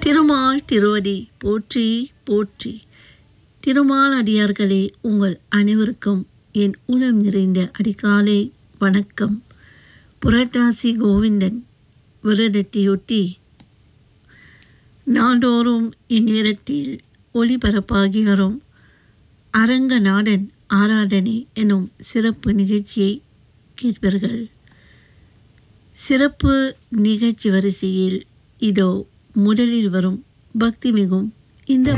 திருமால் திருவடி போற்றி போற்றி திருமால் அடியார்களே உங்கள் அனைவருக்கும் என் உளம் நிறைந்த அடிக்காலை வணக்கம் புரட்டாசி கோவிந்தன் விரதத்தையொட்டி நாள்தோறும் இந்நேரத்தில் ஒளிபரப்பாகி வரும் அரங்கநாடன் ஆராதனை எனும் சிறப்பு நிகழ்ச்சியை கேட்பீர்கள் சிறப்பு நிகழ்ச்சி வரிசையில் இதோ முதலில் வரும் பக்தி மிகும் இந்த